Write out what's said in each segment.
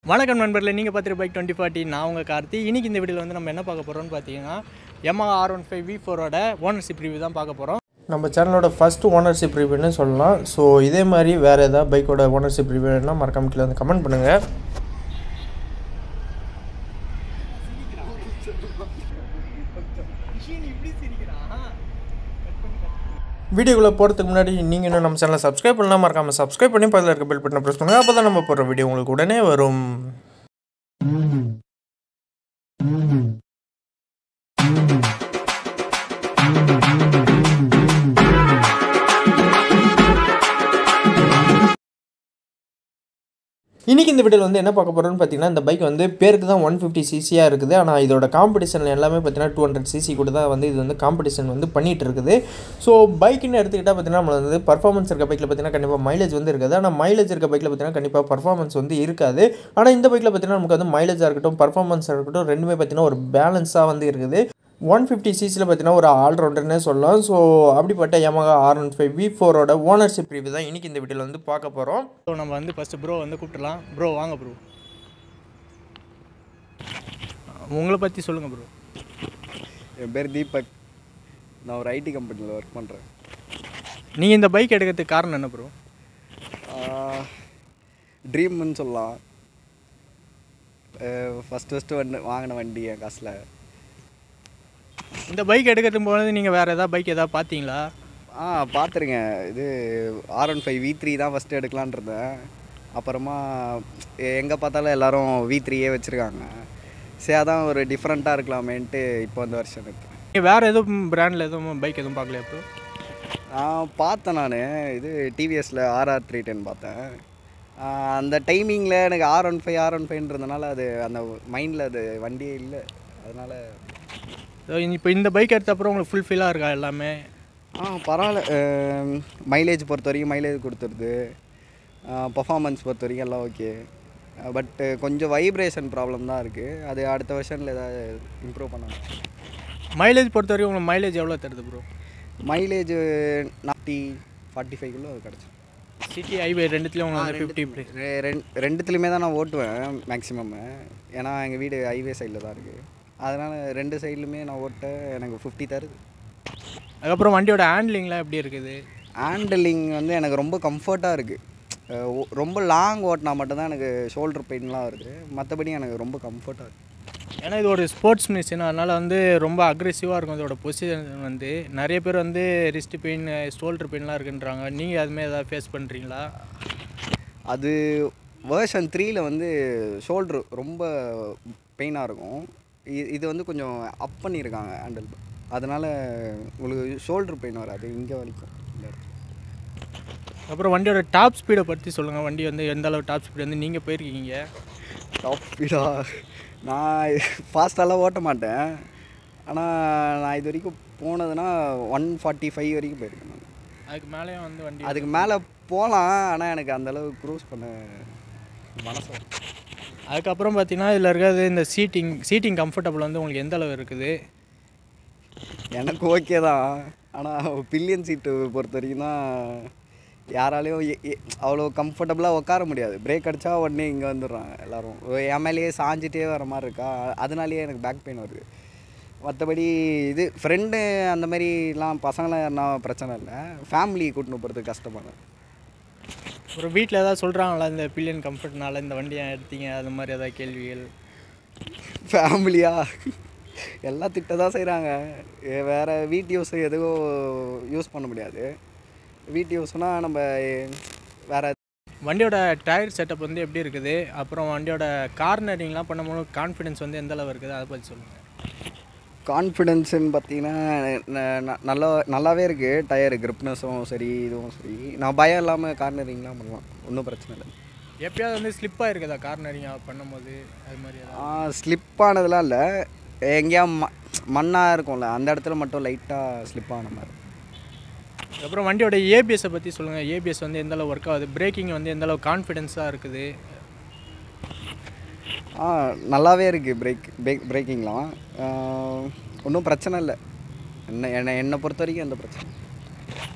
வணக்கம் நண்பர்களே நீங்கள் பார்த்துட்டு பைக் டுவெண்ட்டி ஃபார்ட்டி நான் உங்கள் கார்த்தி இன்னைக்கு இந்த வீடியோவில் வந்து நம்ம என்ன பார்க்க போகிறோம்னு பார்த்தீங்கன்னா எம்ஆ ஆர் ஒன் ஃபைவ் வி ஃபோரோட ஓனர்ஷிப் ரிவ்யூ தான் பார்க்க போகிறோம் நம்ம சேனலோட ஃபஸ்ட் ஓனர்ஷிப் ரிவ்யூன்னு சொல்லலாம் ஸோ இதே மாதிரி வேறு ஏதாவது பைக்கோட ஓனர்ஷிப் ரிவ்யூனா மறக்காம கீழே வந்து கமெண்ட் பண்ணுங்கள் வீடியோக்குள்ளே போகிறதுக்கு முன்னாடி நீங்கள் இன்னும் நம்ம சேனலை சப்ஸ்கிரைப் பண்ணலாம் மறக்காமல் சப்ஸ்கிரைப் பண்ணி பக்கத்தில் இருக்க பெல் பட்டனை ப்ரெஸ் பண்ணுங்கள் அப்போ தான் நம்ம போடுற வீடியோ உங்களுக்கு உடனே வரும் இன்றைக்கி இந்த வீடியோவில் வந்து என்ன பார்க்க போகிறோம்னு பார்த்தீங்கன்னா இந்த பைக் வந்து பேருக்கு தான் ஒன் ஃபிஃப்டி சிசியாக இருக்குது ஆனால் இதோட காம்படிஷன் எல்லாமே பார்த்தீங்கன்னா டூ ஹண்ட்ரட் சிசி கூட தான் வந்து இது வந்து காம்படிஷன் வந்து பண்ணிகிட்டு இருக்குது ஸோ பைக்குன்னு எடுத்துக்கிட்டால் பார்த்தீங்கன்னா நம்மள வந்து பர்ஃபார்மன்ஸ் இருக்க பைக்கில் பார்த்தீங்கன்னா கண்டிப்பாக மைலேஜ் வந்து இருக்காது ஆனால் மைலேஜ் இருக்க பைக்கில் பார்த்தீங்கன்னா கண்டிப்பாக பர்ஃபார்மன்ஸ் வந்து இருக்காது ஆனால் இந்த பைக்கில் பார்த்தீங்கன்னா நமக்கு வந்து மைலேஜாக இருக்கட்டும் பர்ஃபார்மன்ஸாக இருக்கட்டும் ரெண்டுமே பார்த்தீங்கன்னா ஒரு பேலன்ஸாக வந்து இருக்குது ஒன் ஃபிஃப்டி சிசியில் பார்த்தீங்கன்னா ஒரு ஆல்ரவுண்டர்னே சொல்லலாம் ஸோ அப்படிப்பட்ட Yamaha R one five V ஃபோரோட ஓனர்ஷிப் ரிவ்யூ தான் இன்றைக்கி இந்த வீடியோவில் வந்து பார்க்க போகிறோம் ஸோ நம்ம வந்து ஃபஸ்ட்டு ப்ரோ வந்து கூப்பிட்டுலாம் ப்ரோ வாங்க ப்ரோ உங்களை பற்றி சொல்லுங்கள் ப்ரோ என் பேர் தீபக் நான் ஒரு ஐடி கம்பெனியில் ஒர்க் பண்ணுறேன் நீங்கள் இந்த பைக் எடுக்கிறதுக்கு காரணம் என்ன ப்ரோ ட்ரீம்னு சொல்லலாம் ஃபஸ்ட் ஃபஸ்ட்டு வந்து வாங்கின வண்டி என் காசில் இந்த பைக் எடுக்கிறதுக்கு போனது நீங்கள் வேறு ஏதாவது பைக் ஏதாவது பார்த்தீங்களா ஆ பார்த்துருக்கேன் இது R one five V three தான் ஃபஸ்ட்டு எடுக்கலான் இருந்தேன் அப்புறமா எங்கே பார்த்தாலும் எல்லாரும் வி த்ரீயே வச்சுருக்காங்க சரி அதான் ஒரு டிஃப்ரெண்ட்டாக இருக்கலாமேன்ட்டு இப்போ இந்த வருஷம் எடுத்தேன் நீங்கள் வேறு எதுவும் பிராண்டில் எதுவும் பைக் எதுவும் பார்க்கலையா ப்ரோ நான் பார்த்தேன் நான் இது டிவிஎஸில் ஆர்ஆர் த்ரீ டென் பார்த்தேன் ஆஹ் அந்த டைமிங்கில் எனக்கு R one five R one ஃபைவ்ன்றதுனால அது அந்த மைண்டில் அது வண்டியே இல்லை அதனால் இப்போ இந்த பைக் எடுத்த அப்புறம் உங்களுக்கு ஃபுல்ஃபில்லாக இருக்கா எல்லாமே ஆ பரவாயில்ல மைலேஜ் பொறுத்த வரைக்கும் மைலேஜ் கொடுத்துருது பர்ஃபார்மன்ஸ் பொறுத்த வரைக்கும் எல்லாம் ஓகே பட்டு கொஞ்சம் வைப்ரேஷன் ப்ராப்ளம் தான் இருக்குது அது அடுத்த வருஷனில் ஏதாவது இம்ப்ரூவ் பண்ணணும் மைலேஜ் பொறுத்த வரைக்கும் உங்களுக்கு மைலேஜ் எவ்வளோ தருது ப்ரோ மைலேஜ் நாட்டி ஃபார்ட்டி ஃபைவ்க்குள்ளே அது கிடச்சி சிட்டி ஹைவே ரெண்டுத்துலேயும் உங்களுக்கு வந்து ஃபிஃப்டி ப்ளே ரெ- ரெண்- ரெண்டுத்துலையுமே தான் நான் ஓட்டுவேன் மேக்ஸிமம் ஏன்னா எங்கள் வீடு ஹைவே சைடில் தான் இருக்குது அதனால் ரெண்டு சைட்லையுமே நான் ஓட்ட எனக்கு ஃபிஃப்டி தருது அதுக்கப்புறம் வண்டியோட ஹேண்ட்லிங்லாம் எப்படி இருக்குது ஹேண்டலிங் வந்து எனக்கு ரொம்ப கம்ஃபர்ட்டாக இருக்குது ரொம்ப லாங் ஓட்டினா மட்டும்தான் எனக்கு ஷோல்டர் பெயின்லாம் வருது மற்றபடி எனக்கு ரொம்ப கம்ஃபர்ட்டாக இருக்குது ஏன்னா இது ஒரு ஸ்போர்ட்ஸ் மிஷின் அதனால் வந்து ரொம்ப அக்ரெசிவாக இருக்கும் இதோட பொசிஷன் வந்து நிறைய பேர் வந்து ரிஸ்ட் பெயின் ஷோல்டர் பெயின்லாம் இருக்குன்றாங்க நீங்கள் அதுமாதிரி ஏதாவது ஃபேஸ் பண்ணுறீங்களா அது வேர்ஷன் த்ரீயில் வந்து ஷோல்ட்ரு ரொம்ப பெயினாக இருக்கும் இ- இது வந்து கொஞ்சம் அப் பண்ணியிருக்காங்க ஹேண்டில் அதனால் உங்களுக்கு ஷோல்ட்ரு பெயின் வராது இங்கே வரைக்கும் இந்த இடத்துல. அப்புறம் வண்டியோட டாப் ஸ்பீடை பற்றி சொல்லுங்கள் வண்டி வந்து எந்த அளவு டாப் ஸ்பீடு வந்து நீங்கள் போயிருக்கீங்க டாப் ஸ்பீடா நான் ஃபாஸ்ட்டாலாம் ஓட்ட மாட்டேன் ஆனால் நான் இது வரைக்கும் போனதுன்னா ஒன் ஃபார்ட்டி ஃபைவ் வரைக்கும் போயிருக்கேன் நான் அதுக்கு மேலேயும் வந்து வண்டி அதுக்கு மேலே போகலாம் ஆனால் எனக்கு அந்தளவு க்ரூஸ் பண்ண மனசு வரல. அதுக்கப்புறம் பார்த்தீங்கன்னா இதில் இருக்கிறது இந்த சீட்டிங் சீட்டிங் கம்ஃபர்டபுள் வந்து உங்களுக்கு எந்த அளவு இருக்குது எனக்கு ஓகே தான் ஆனால் பில்லியன் சீட்டு பொறுத்த வரைக்கும் தான் யாராலையும் எ- எ- அவ்வளோ கம்ஃபர்டபுளாக உட்கார முடியாது பிரேக் அடித்தா உடனே இங்கே வந்துடுறாங்க எல்லோரும் என் மேலேயே சாஞ்சிட்டே வர மாதிரி இருக்கா அதனாலேயே எனக்கு பேக் பெயின் வருது மற்றபடி இது ஃப்ரெண்டு அந்த மாதிரிலாம் பசங்களாம் யாருனா பிரச்சனை இல்லை ஃபேமிலி கூட்டின்னு போகிறதுக்கு கஷ்டமான அப்புறம் வீட்டில் ஏதாவது சொல்கிறாங்களா இந்த பில்லியன் கம்ஃபர்ட்னால இந்த வண்டியை எடுத்தீங்க அது மாதிரி ஏதாவது கேள்விகள் ஃபேமிலியா எல்லாம் திட்ட தான் செய்கிறாங்க வேறு வீட்டு யூஸ் எதுவும் யூஸ் பண்ண முடியாது வீட்டு யூஸ்னால் நம்ம வேறு வண்டியோட டயர் செட்டப் வந்து எப்படி இருக்குது அப்புறம் வண்டியோட கார்னரிங்லாம் பண்ணும்போது கான்ஃபிடன்ஸ் வந்து எந்த அளவு இருக்குது அதை பற்றி சொல்லுங்கள் கான்ஃபிடென்ஸுன்னு பார்த்தீங்கன்னா ந- ந- நல்லா நல்லாவே இருக்குது டயர் கிரிப்னஸும் சரி இதுவும் சரி நான் பயம் இல்லாமல் கார்னரிங்லாம் பண்ணலாம் ஒன்றும் பிரச்சனை இல்லை எப்பயாவது வந்து ஸ்லிப்பாக இருக்குதா கார்னரிங் பண்ணும்போது அது மாதிரி ஏதாவது ஸ்லிப் ஆனதுலாம் இல்லை எங்கேயா ம மண்ணாக இருக்கும்ல அந்த இடத்துல மட்டும் லைட்டாக ஸ்லிப் ஆன மாதிரி அப்புறம் வண்டியோட ஏபிஎஸ்ஸை பற்றி சொல்லுங்கள் ஏபிஎஸ் வந்து எந்த அளவு ஒர்க் ஆகுது பிரேக்கிங் வந்து எந்த அளவு கான்ஃபிடென்ஸாக இருக்குது ஆ நல்லாவே இருக்குது பிரேக் பிரேக் பிரேக்கிங்லாம் ஒன்றும் பிரச்சனை இல்லை என்ன என்னை என்னை பொறுத்த வரைக்கும் எந்த பிரச்சனை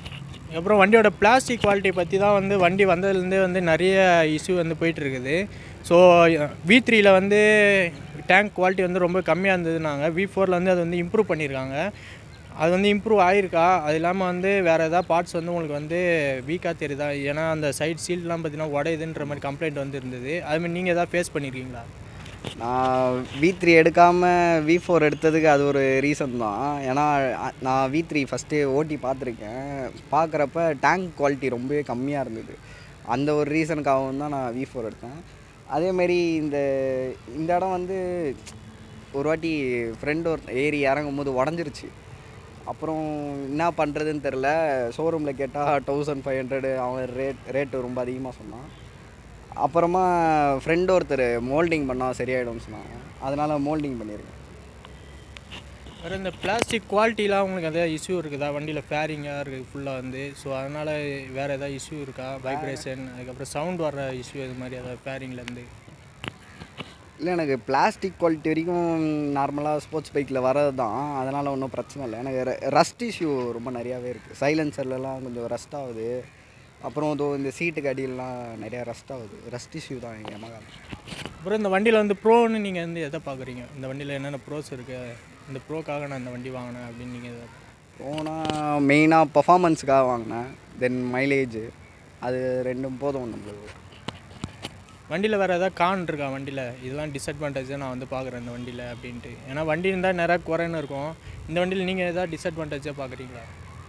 அப்புறம் வண்டியோட பிளாஸ்டிக் குவாலிட்டி பற்றி தான் வந்து வண்டி வந்ததுலேருந்தே வந்து நிறைய இஷ்யூ வந்து போயிட்டு இருக்குது ஸோ வி த்ரீயில் வந்து டேங்க் குவாலிட்டி வந்து ரொம்ப கம்மியாக இருந்ததுனாங்க வி ஃபோரில் வந்து அது வந்து இம்ப்ரூவ் பண்ணியிருக்காங்க அது வந்து இம்ப்ரூவ் ஆகிருக்கா அது இல்லாமல் வந்து வேறு ஏதாவது பார்ட்ஸ் வந்து உங்களுக்கு வந்து வீக்காக தெரியுதா ஏன்னா அந்த சைட் சீல்ட்லாம் பார்த்தீங்கன்னா உடையுதுன்ற மாதிரி கம்ப்ளைண்ட் வந்து இருந்தது அதுமாதிரி நீங்கள் எதாவது ஃபேஸ் பண்ணியிருக்கீங்களா நான் வி த்ரீ எடுக்காமல் வி ஃபோர் எடுத்ததுக்கு அது ஒரு ரீசன் தான் ஏன்னா அ- நான் வி த்ரீ ஃபஸ்ட்டு ஓட்டி பார்த்துருக்கேன் பார்க்குறப்ப டேங்க் குவாலிட்டி ரொம்பவே கம்மியாக இருந்தது அந்த ஒரு ரீசனுக்காகவும் தான் நான் வி ஃபோர் எடுத்தேன் அதேமாரி இந்த இந்த இடம் வந்து ஒரு வாட்டி ஃப்ரெண்ட் ஒரு ஏறி இறங்கும் போது உடஞ்சிருச்சு அப்புறம் என்ன பண்ணுறதுன்னு தெரில ஷோரூமில் கேட்டால் தௌசண்ட் ஃபைவ் ஹண்ட்ரடு அவன் ரேட் ரேட்டு ரொம்ப அதிகமாக சொன்னான் அப்புறமா ஃப்ரெண்ட் ஒருத்தர் மோல்டிங் பண்ணால் சரியாயிடும்னு சொன்னாங்க அதனால் மோல்டிங் பண்ணியிருக்கேன் வேறு இந்த பிளாஸ்டிக் குவாலிட்டிலாம் உங்களுக்கு எதாவது இஷ்யூ இருக்குதா வண்டியில் ஃபேரிங்காக இருக்குது ஃபுல்லாக வந்து ஸோ அதனால் வேறு எதாவது இஷ்யூ இருக்கா வைப்ரேஷன் அதுக்கப்புறம் சவுண்ட் வர்ற இஷ்யூ இது மாதிரி ஏதாவது ஃபேரிங்லேருந்து இல்லை எனக்கு பிளாஸ்டிக் குவாலிட்டி வரைக்கும் நார்மலாக ஸ்போர்ட்ஸ் பைக்கில் வரது தான் அதனால் ஒன்றும் பிரச்சனை இல்லை எனக்கு ரஸ்ட் இஷ்யூ ரொம்ப நிறையாவே இருக்குது சைலன்சர்லலாம் கொஞ்சம் ரஸ்ட் ஆகுது அப்புறம் இதோ இந்த சீட்டுக்கு அடியிலலாம் நிறையா ரஸ்ட் ஆகுது ரஸ்ட் இஷ்யூ தான் எங்கள் எமகா அப்புறம் இந்த வண்டியில் வந்து ப்ரோன்னு நீங்கள் வந்து எதை பார்க்குறீங்க இந்த வண்டியில் என்னென்ன ப்ரோஸ் இருக்குது இந்த ப்ரோக்காக நான் இந்த வண்டி வாங்கினேன் அப்படின்னு நீங்கள் எதை போனால் மெயினாக பர்ஃபாமன்ஸுக்காக வாங்கினேன் தென் மைலேஜ் அது ரெண்டும் போதும் நம்மளுக்கு வண்டியில் வேறு ஏதாவது கான் இருக்கா வண்டியில் இதெல்லாம் டிஸ்அட்வான்டேஜாக நான் வந்து பார்க்குறேன் இந்த வண்டியில் அப்படின்ட்டு ஏன்னா வண்டி இருந்தால் நிறையா குறைன்னு இருக்கும் இந்த வண்டியில் நீங்கள் எதாவது டிஸ்அட்வான்டேஜாக பார்க்குறீங்களா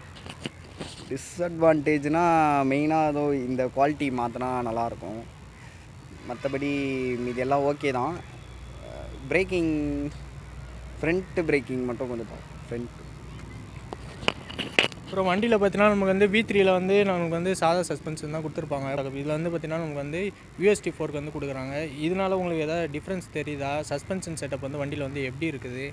டிஸ்அட்வான்டேஜ்னால் மெயினாக ஏதோ இந்த குவாலிட்டி மாற்றினா நல்லாயிருக்கும் மற்றபடி மீதி எல்லாம் ஓகே தான் பிரேக்கிங் ஃப்ரண்ட்டு பிரேக்கிங் மட்டும் கொஞ்சம் ஃப்ரண்ட் அப்புறம் வண்டியில் பார்த்தீங்கன்னா நமக்கு வந்து வி த்ரீயில் வந்து நமக்கு வந்து சாதா சஸ்பென்ஷன் தான் கொடுத்துருப்பாங்க இதில் வந்து பார்த்தீங்கன்னா நமக்கு வந்து யூஎஸ்டி ஃபோர்க்கு வந்து கொடுக்குறாங்க இதனால உங்களுக்கு ஏதாவது டிஃப்ரென்ஸ் தெரியுதா சஸ்பென்ஷன் செட்டப் வந்து வண்டியில் வந்து எப்படி இருக்குது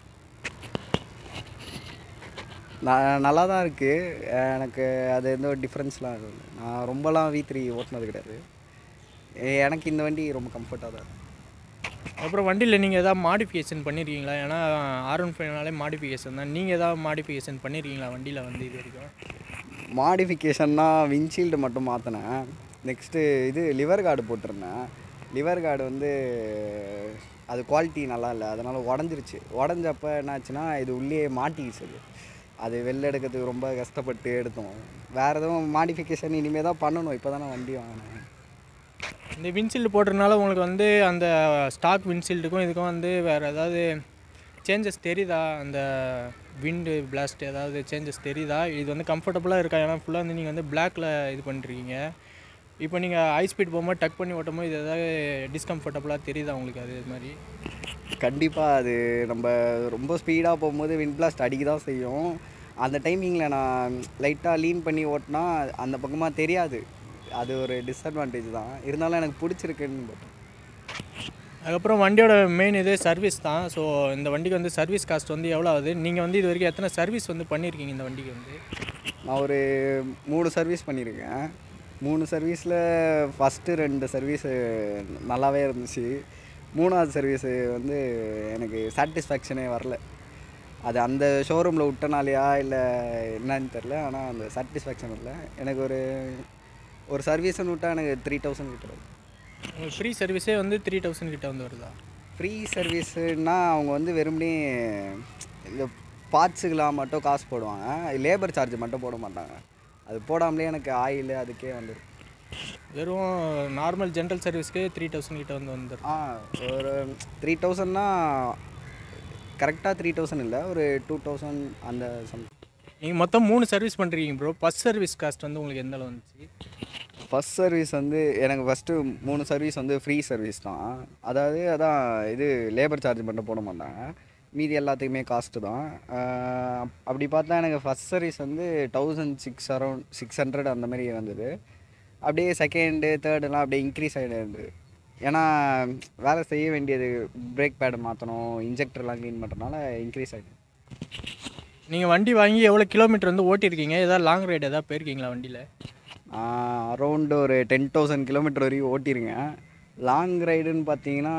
நான் நல்லா தான் இருக்குது எனக்கு அது எந்த ஒரு டிஃப்ரென்ஸ்லாம் எதுவும் இல்லை நான் ரொம்பலாம் வி த்ரீ ஓட்டினது கிடையாது எ- எனக்கு இந்த வண்டி ரொம்ப கம்ஃபர்ட்டாக தான் இருக்கு. அப்புறம் வண்டியில் நீங்கள் எதாவது மாடிஃபிகேஷன் பண்ணியிருக்கீங்களா ஏன்னா ஆர் ஒன் ஃபைவ்னாலே மாடிஃபிகேஷன் தான் நீங்கள் எதாவது மாடிஃபிகேஷன் பண்ணியிருக்கீங்களா வண்டியில் வந்து இது வரைக்கும் மாடிஃபிகேஷன்னா விண்ட்ஷீல்டு மட்டும் மாற்றினேன் நெக்ஸ்ட்டு இது லிவர் கார்டு போட்டிருந்தேன் லிவர் கார்டு வந்து அது குவாலிட்டி நல்லா இல்லை அதனால் உடஞ்சிருச்சு உடஞ்சப்ப என்னாச்சுன்னா இது உள்ளே மாட்டிக்கிச்சு அது அது வெளில எடுக்கிறதுக்கு ரொம்ப கஷ்டப்பட்டு எடுத்தோம் வேறு எதுவும் மாடிஃபிகேஷன் இனிமேல் தான் பண்ணணும் இப்போ தானே வண்டி வாங்கினேன் இந்த விண்ட்ஷீல்டு போடுறதுனால உங்களுக்கு வந்து அந்த ஸ்டாக் விண்ட்ஷீல்டுக்கும் இதுக்கும் வந்து வேறு ஏதாவது சேஞ்சஸ் தெரியுதா அந்த விண்டு பிளாஸ்ட் ஏதாவது சேஞ்சஸ் தெரியுதா இது வந்து கம்ஃபர்டபுளாக இருக்கா ஏன்னா ஃபுல்லாக வந்து நீங்கள் வந்து பிளாக்ல இது பண்ணிருக்கீங்க இப்போ நீங்கள் ஹை ஸ்பீட் போகும்போது டக் பண்ணி ஓட்டும்போது இது ஏதாவது டிஸ்கம்ஃபர்டபுளாக தெரியுதா உங்களுக்கு அது இது மாதிரி கண்டிப்பாக அது நம்ம ரொம்ப ஸ்பீடாக போகும்போது விண்ட் பிளாஸ்ட் அடிக்க தான் செய்யும் அந்த டைமிங்கில் நான் லைட்டாக லீன் பண்ணி ஓட்டினா அந்த பக்கமாக தெரியாது அது ஒரு டிஸ்அட்வான்டேஜ் தான் இருந்தாலும் எனக்கு பிடிச்சிருக்குன்னு போட்டேன் அதுக்கப்புறம் வண்டியோட மெயின் இது சர்வீஸ் தான் ஸோ இந்த வண்டிக்கு வந்து சர்வீஸ் காஸ்ட் வந்து எவ்வளோ ஆகுது நீங்கள் வந்து இது வரைக்கும் எத்தனை சர்வீஸ் வந்து பண்ணியிருக்கீங்க இந்த வண்டிக்கு வந்து நான் ஒரு மூணு சர்வீஸ் பண்ணியிருக்கேன் மூணு சர்வீஸில் ஃபஸ்ட்டு ரெண்டு சர்வீஸு நல்லாவே இருந்துச்சு மூணாவது சர்வீஸு வந்து எனக்கு சாட்டிஸ்ஃபேக்ஷனே வரல அது அந்த ஷோரூமில் விட்டனாலையா இல்லை என்னன்னு தெரில ஆனால் அந்த சாட்டிஸ்ஃபேக்ஷன் இல்லை எனக்கு ஒரு ஒரு சர்வீஸ்னு விட்டால் எனக்கு த்ரீ தௌசண்ட் கிட்ட வரும் உங்களுக்கு ஃப்ரீ சர்வீஸே வந்து த்ரீ தௌசண்ட் கிட்ட வந்து வருதா ஃப்ரீ சர்வீஸுன்னா அவங்க வந்து வெறுமனே இந்த பார்ட்ஸுக்கெலாம் மட்டும் காசு போடுவாங்க லேபர் சார்ஜ் மட்டும் போட மாட்டாங்க அது போடாமலே எனக்கு ஆயில் அதுக்கே வந்துடும் வெறும் நார்மல் ஜென்ரல் சர்வீஸ்க்கு த்ரீ தௌசண்ட் கிட்ட வந்து வந்துடும் ஆ ஒரு த்ரீ தௌசண்ட்னா கரெக்டாக த்ரீ தௌசண்ட் இல்லை ஒரு டூ தௌசண்ட் அந்த சம் நீங்கள் மொத்தம் மூணு சர்வீஸ் பண்ணுறீங்க ப்ரோ ஃபஸ்ட் சர்வீஸ் காஸ்ட் வந்து உங்களுக்கு எந்த அளவு வந்துச்சு ஃபஸ்ட் சர்வீஸ் வந்து எனக்கு ஃபஸ்ட்டு மூணு சர்வீஸ் வந்து ஃப்ரீ சர்வீஸ் தான் அதாவது அதான் இது லேபர் சார்ஜ் மட்டும் போட மாட்டாங்க மீதி எல்லாத்துக்குமே காஸ்ட்டு தான் ஆஹ் அப்- அப்படி பார்த்தா எனக்கு ஃபஸ்ட் சர்வீஸ் வந்து thousand six around six hundred அந்த மாதிரி வந்தது அப்படியே செகண்டு தேர்டுலாம் அப்படியே இன்க்ரீஸ் ஆகிட்டு இருந்தது ஏன்னா வேலை செய்ய வேண்டியது பிரேக் பேடு மாற்றணும் இன்ஜெக்டர்லாம் க்ளீன் பண்ணுறதுனால இன்க்ரீஸ் ஆகிட்டு நீங்கள் வண்டி வாங்கி எவ்வளோ கிலோமீட்டர் வந்து ஓட்டியிருக்கீங்க ஏதாவது லாங் ரைடு ஏதாவது போயிருக்கீங்களா வண்டியில் அரௌண்டு ஒரு டென் தௌசண்ட் கிலோமீட்டர் வரைக்கும் ஓட்டியிருக்கேன் லாங் ரைடுன்னு பார்த்தீங்கன்னா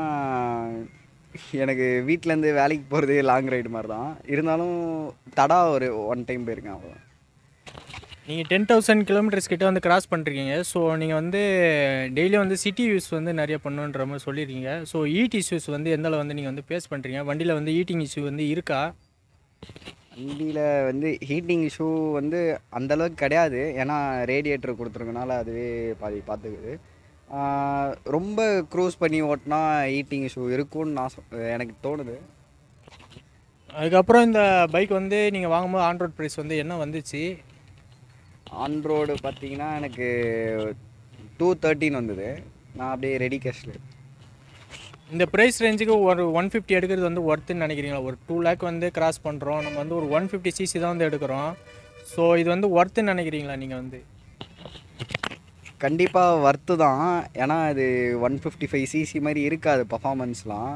எனக்கு வீட்டிலேருந்து வேலைக்கு போகிறதே லாங் ரைடு மாதிரி தான் இருந்தாலும் தடா ஒரு ஒன் டைம் போயிருக்கேன் அவ்வளோ நீங்கள் டென் தௌசண்ட் கிலோமீட்டர்ஸ் கிட்ட வந்து கிராஸ் பண்ணுறீங்க ஸோ நீங்கள் வந்து டெய்லியும் வந்து சிட்டி யூஸ் வந்து நிறைய பண்ணுன்ற மாதிரி சொல்லியிருக்கீங்க ஸோ ஈட் இஷ்யூஸ் வந்து எந்த அளவு வந்து நீங்கள் வந்து ஃபேஸ் பண்ணுறீங்க வண்டியில் வந்து ஈட்டிங் இஷ்யூ வந்து இருக்கா வண்டியில் வந்து ஹீட்டிங் இஷ்யூ வந்து அந்த அளவுக்கு கிடையாது ஏன்னா ரேடியேட்டர் கொடுத்துருக்கனால அதுவே பாதி பார்த்துக்குது ஆஹ் ரொம்ப க்ரூஸ் பண்ணி ஓட்டினா ஹீட்டிங் இஷ்யூ இருக்கும்னு நான் சொ- எனக்கு தோணுது அதுக்கப்புறம் இந்த பைக் வந்து நீங்கள் வாங்கும்போது ஆண்ட்ராய்ட் ப்ரைஸ் வந்து என்ன வந்துச்சு ஆன் ரோடு பார்த்தீங்கன்னா எனக்கு டூ தேர்ட்டின் வந்தது நான் அப்படியே ரெடி கேஷில் இந்த ப்ரைஸ் ரேஞ்சுக்கு ஒரு ஒன் ஃபிஃப்டி எடுக்கிறது வந்து ஒர்த்துன்னு நினைக்கிறீங்களா ஒரு டூ லேக் வந்து கிராஸ் பண்ணுறோம் நம்ம வந்து ஒரு ஒன் ஃபிஃப்டி சிசி தான் வந்து எடுக்கிறோம் ஸோ இது வந்து ஒர்த்துன்னு நினைக்கிறீங்களா நீங்கள் வந்து கண்டிப்பாக வர்த்து தான் ஏன்னா இது ஒன் ஃபிஃப்டி ஃபைவ் சிசி மாதிரி இருக்காது பர்ஃபாமன்ஸ்லாம்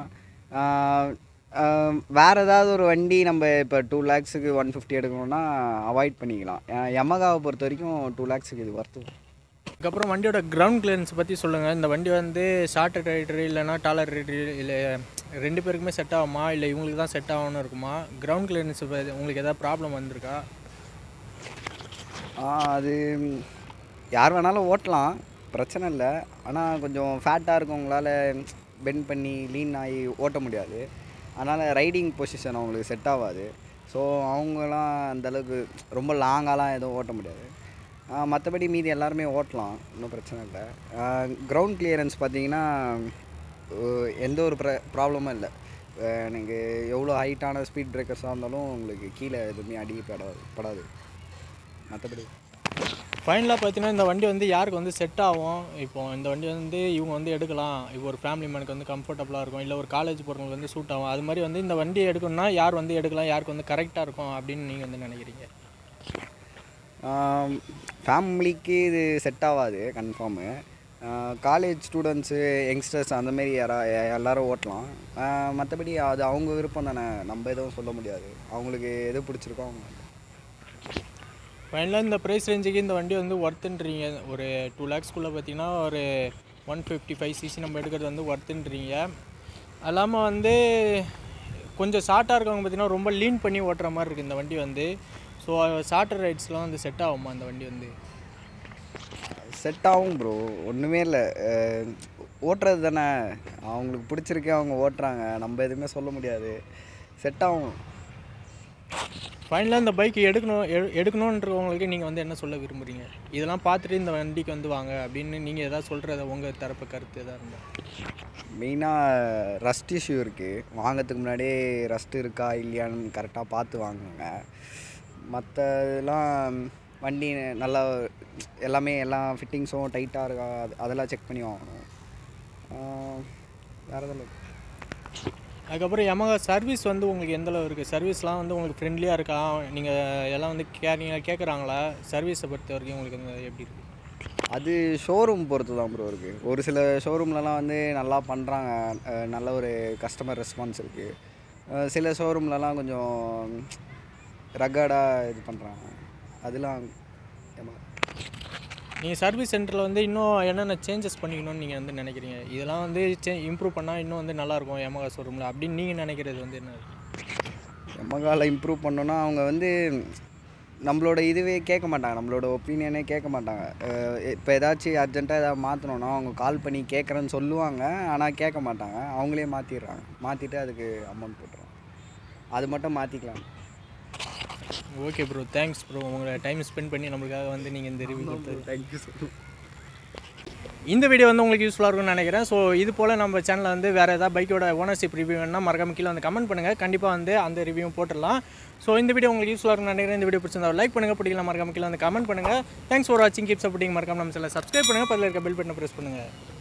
வேறு ஏதாவது ஒரு வண்டி நம்ம இப்போ டூ லேக்ஸுக்கு ஒன் ஃபிஃப்டி எடுக்கணும்னா அவாய்ட் பண்ணிக்கலாம் யமகாவை பொறுத்த வரைக்கும் டூ லேக்ஸுக்கு இது வர்த்து அதுக்கப்புறம் வண்டியோட கிரவுண்ட் கிளியரன்ஸ் பற்றி சொல்லுங்கள் இந்த வண்டி வந்து ஷார்ட் ரைடர் இல்லைனா டாலர் ரைடர் இல்லை ரெண்டு பேருக்குமே செட் ஆகுமா இல்லை இவங்களுக்கு தான் செட் ஆகணும்னு இருக்குமா கிரவுண்ட் கிளியரன்ஸ் உங்களுக்கு எதாவது ப்ராப்ளம் வந்திருக்கா ஆ, அது ம், யார் வேணாலும் ஓட்டலாம் பிரச்சனை இல்லை ஆனால் கொஞ்சம் ஃபேட்டாக இருக்கவங்களால பெண்ட் பண்ணி லீன் ஆகி ஓட்ட முடியாது அதனால் ரைடிங் பொசிஷன் அவங்களுக்கு செட் ஆகாது ஸோ அவங்களாம் அந்தளவுக்கு ரொம்ப லாங்காலாம் எதுவும் ஓட்ட முடியாது மற்றபடி மீதி எல்லாருமே ஓட்டலாம் ஒன்றும் பிரச்சனை இல்லை கிரவுண்ட் கிளியரன்ஸ் பார்த்தீங்கன்னா அஹ், எந்த ஒரு ப்ர ப்ராப்ளமும் இல்லை அஹ், எனக்கு எவ்வளோ ஹைட்டான ஸ்பீட் பிரேக்கர்ஸாக இருந்தாலும் உங்களுக்கு கீழே எதுவுமே அடி படாது படாது மற்றபடி ஃபைனலாக பார்த்தீங்கன்னா இந்த வண்டி வந்து யாருக்கு வந்து செட் ஆகும் இப்போ இந்த வண்டி வந்து இவங்க வந்து எடுக்கலாம் இப்போ ஒரு ஃபேமிலி மேனுக்கு வந்து கம்ஃபர்டபுளாக இருக்கும் இல்லை ஒரு காலேஜ் போகிறவங்களுக்கு வந்து சூட் ஆகும் அது மாதிரி வந்து இந்த வண்டி எடுக்கணும்னா யார் வந்து எடுக்கலாம் யாருக்கு வந்து கரெக்டாக இருக்கும் அப்படின்னு நீங்கள் வந்து நினைக்கிறீங்க ஃபேமிலிக்கு இது செட் ஆகாது கன்ஃபார்மு காலேஜ் ஸ்டூடெண்ட்ஸு யங்ஸ்டர்ஸ் அந்த மாதிரி யாரா எ- எல்லாரும் ஓட்டலாம் மற்றபடி அது அவங்க விருப்பம் தானே நம்ம எதுவும் சொல்ல முடியாது அவங்களுக்கு எது பிடிச்சிருக்கோ அவங்க ஃபைனலாக இந்த ப்ரைஸ் ரேஞ்சுக்கு இந்த வண்டி வந்து ஒர்த்துன்றீங்க ஒரு டூ லேக்ஸ்க்குள்ளே பார்த்தீங்கன்னா ஒரு ஒன் ஃபிஃப்டி ஃபைவ் சிசி நம்ம எடுக்கிறது வந்து ஒர்த்துன்றீங்க அது இல்லாமல் வந்து கொஞ்சம் ஷார்ட்டாக இருக்கவங்க பார்த்தீங்கன்னா ரொம்ப லீன் பண்ணி ஓட்டுற மாதிரி இருக்குது இந்த வண்டி வந்து ஸோ ஷார்ட்டர் ரைட்ஸ்லாம் வந்து செட் ஆகுமா அந்த வண்டி வந்து செட் ஆகும் ப்ரோ ஒன்றுமே இல்லை ஓட்டுறது தானே அவங்களுக்கு பிடிச்சிருக்கு அவங்க ஓட்டுறாங்க நம்ம எதுவுமே சொல்ல முடியாது செட் ஆகும் ஃபைனலாக இந்த பைக் எடுக்கணும் எடு எடுக்கணுன்றவங்களுக்கு நீங்கள் வந்து என்ன சொல்ல விரும்புகிறீங்க இதெல்லாம் பார்த்துட்டு இந்த வண்டிக்கு வந்து வாங்க அப்படின்னு நீங்கள் எதாவது சொல்கிறத உங்கள் தரப்பு கருத்து எதாக இருந்தால் மெயினாக ரஸ்ட் இஷ்யூ இருக்குது வாங்கிறதுக்கு முன்னாடியே ரஸ்ட் இருக்கா இல்லையான்னு கரெக்டாக பார்த்து வாங்குங்க மற்ற இதெல்லாம் வண்டி நல்லா எல்லாமே எல்லா ஃபிட்டிங்ஸும் டைட்டாக இருக்கா அது- அதெல்லாம் செக் பண்ணி வாங்கணும் ஆஹ் வேறு எதுவும் இல்லை அதுக்கப்புறம் Yamaha சர்வீஸ் வந்து உங்களுக்கு எந்த அளவு இருக்குது சர்வீஸ்லாம் வந்து உங்களுக்கு ஃப்ரெண்ட்லியாக இருக்கா நீங்கள் எல்லாம் வந்து கேரிங்காக கேட்குறாங்களா சர்வீஸை பொறுத்த வரைக்கும் உங்களுக்கு வந்து எப்படி இருக்குது அது ஷோரூம் பொறுத்து தான் ப்ரோ இருக்குது ஒரு சில ஷோரூம்லலாம் வந்து நல்லா பண்ணுறாங்க நல்ல ஒரு கஸ்டமர் ரெஸ்பான்ஸ் இருக்குது சில ஷோரூம்லலாம் கொஞ்சம் ரகடாக இது பண்ணுறாங்க அதெல்லாம் ஏமா நீங்கள் சர்வீஸ் சென்டரில் வந்து இன்னும் என்னென்ன சேஞ்சஸ் பண்ணிக்கணும்னு நீங்கள் வந்து நினைக்கிறீங்க இதெல்லாம் வந்து சே இம்ப்ரூவ் பண்ணால் இன்னும் வந்து நல்லாயிருக்கும் Yamaha ஷோரூமில் அப்படின்னு நீங்கள் நினைக்கிறது வந்து என்ன எம்மகால இம்ப்ரூவ் பண்ணோன்னா அவங்க வந்து நம்மளோட இதுவே கேட்க மாட்டாங்க நம்மளோட ஒப்பீனியனே கேட்க மாட்டாங்க இப்போ ஏதாச்சும் அர்ஜென்ட்டாக ஏதாவது மாற்றணுன்னா அவங்க கால் பண்ணி கேட்குறேன்னு சொல்லுவாங்க ஆனால் கேட்க மாட்டாங்க அவங்களே மாற்றிடுறாங்க மாற்றிட்டு அதுக்கு அமௌண்ட் போட்டுருவாங்க அது மட்டும் மாற்றிக்கலாம் ஓகே ப்ரோ தேங்க்ஸ் ப்ரோ உங்களை டைம் ஸ்பெண்ட் பண்ணி நம்மளுக்காக வந்து நீங்கள் இந்த ரிவ்யூ கொடுத்தது தேங்க்யூ ஸோ இந்த வீடியோ வந்து உங்களுக்கு யூஸ்ஃபுல்லாக இருக்கும்னு நினைக்கிறேன் ஸோ இது போல் நம்ம சேனலில் வந்து வேறு ஏதாவது பைக்கோட ஓனர்ஷிப் ரிவ்யூ வேணும்னா மறக்காம கீழே வந்து கமெண்ட் பண்ணுங்கள் கண்டிப்பாக வந்து அந்த ரிவ்யூவும் போட்டுடலாம் ஸோ இந்த வீடியோ உங்களுக்கு யூஸ்ஃபுல்லாக இருக்கும்னு நினைக்கிறேன் இந்த வீடியோ பிடிச்சிருந்தா லைக் பண்ணுங்கள் பிடிக்கலாம் மறக்காம கீழே வந்து கமெண்ட் பண்ணுங்கள் தேங்க்ஸ் ஃபார் வாட்சிங் கீப் சப்போர்ட்டிங் மறக்காம நம்ம சேனல் சப்ஸ்கிரைப் பண்ணுங்கள் பதில் இருக்க பெல் பட்டனை ப்ரெஸ் பண்ணுங்கள்